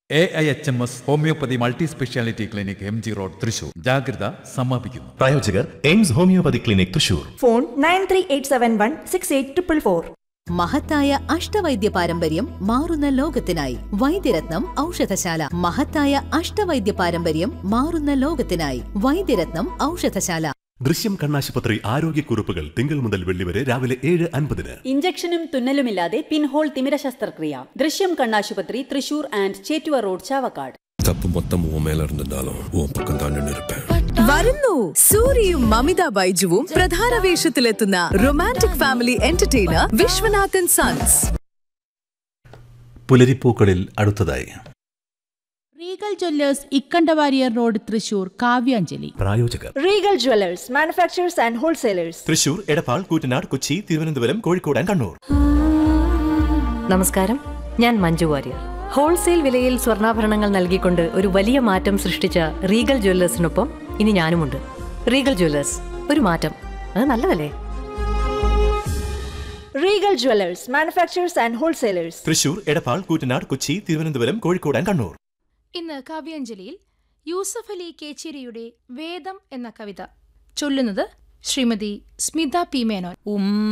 A I H M S homeopathy multi speciality clinic M G road Thrissur ജാഗ്രത സമാപിക്കുന്നു പ്രായോജകർ AIMS homeopathy clinic Thrissur phone nine three eight seven one six eight triple four മഹത്തായ അഷ്ടവൈദ്യ പാരമ്പര്യം മാറുന്ന ലോകത്തിനായി വൈദ്യരത്നം ഔഷധശാല മഹത്തായ അഷ്ടവൈദ്യ പാരമ്പര്യം മാറുന്ന ലോകത്തിനായി വൈദ്യരത്നം ഔഷധശാല ദൃശ്യം കണ്ണാശുപത്രി ആരോഗ്യക്കുറിപ്പുകൾ തിങ്കൾ മുതൽ വെള്ളി വരെ രാവിലെ ഏഴ് അൻപതിന് ഇഞ്ചക്ഷനും തുന്നലുമില്ലാതെ പിൻഹോൾ തിമിര ശസ്ത്രക്രിയ ദൃശ്യം കണ്ണാശുപത്രി തൃശൂർ ആൻഡ് ചേറ്റുവ റോഡ് ചാവക്കാട് தப்பு மொத்தம் உன் மேல இருந்திருந்தாலும் உன் பக்கம் தான் நின்று இருப்பேன் വരുന്നു സൂര്യയും മമിത ബൈജുവും പ്രധാന വേഷത്തിലെത്തുന്ന romantic family entertainer Viswanathan sons പുലരിപ്പൂക്കളിൽ അടുത്തതായി Regal Jewellers Ikkanda Warrier road Thrissur Kavyanjali പ്രായോജകർ Regal Jewellers manufacturers and wholesalers Thrissur Edappal Koottanad Kochi Thiruvananthapuram Kozhikode and Kannur നമസ്കാരം ഞാൻ മഞ്ജു വാര്യർ ഹോൾസെയിൽ വിലയിൽ സ്വർണ്ണാഭരണങ്ങൾ നൽകിക്കൊണ്ട് ഒരു വലിയ മാറ്റം സൃഷ്ടിച്ച റീഗൽ ജ്വല്ലേഴ്സിനൊപ്പം ഇനി ഞാനുമുണ്ട് റീഗൽ ജ്വല്ലേഴ്സ് ഒരു മാറ്റം അത് നല്ലതല്ലേ Regal Jewellers manufacturers and wholesalers Thrissur Edappal Koottanad Kochi Thiruvananthapuram Kozhikode and Kannur ഇന്ന് കാവ്യാഞ്ജലിയിൽ യൂസഫ് അലി കേച്ചിരിയുടെ വേദം എന്ന കവിത ചൊല്ലുന്നത് ശ്രീമതി സ്മിത പി മേനോൻ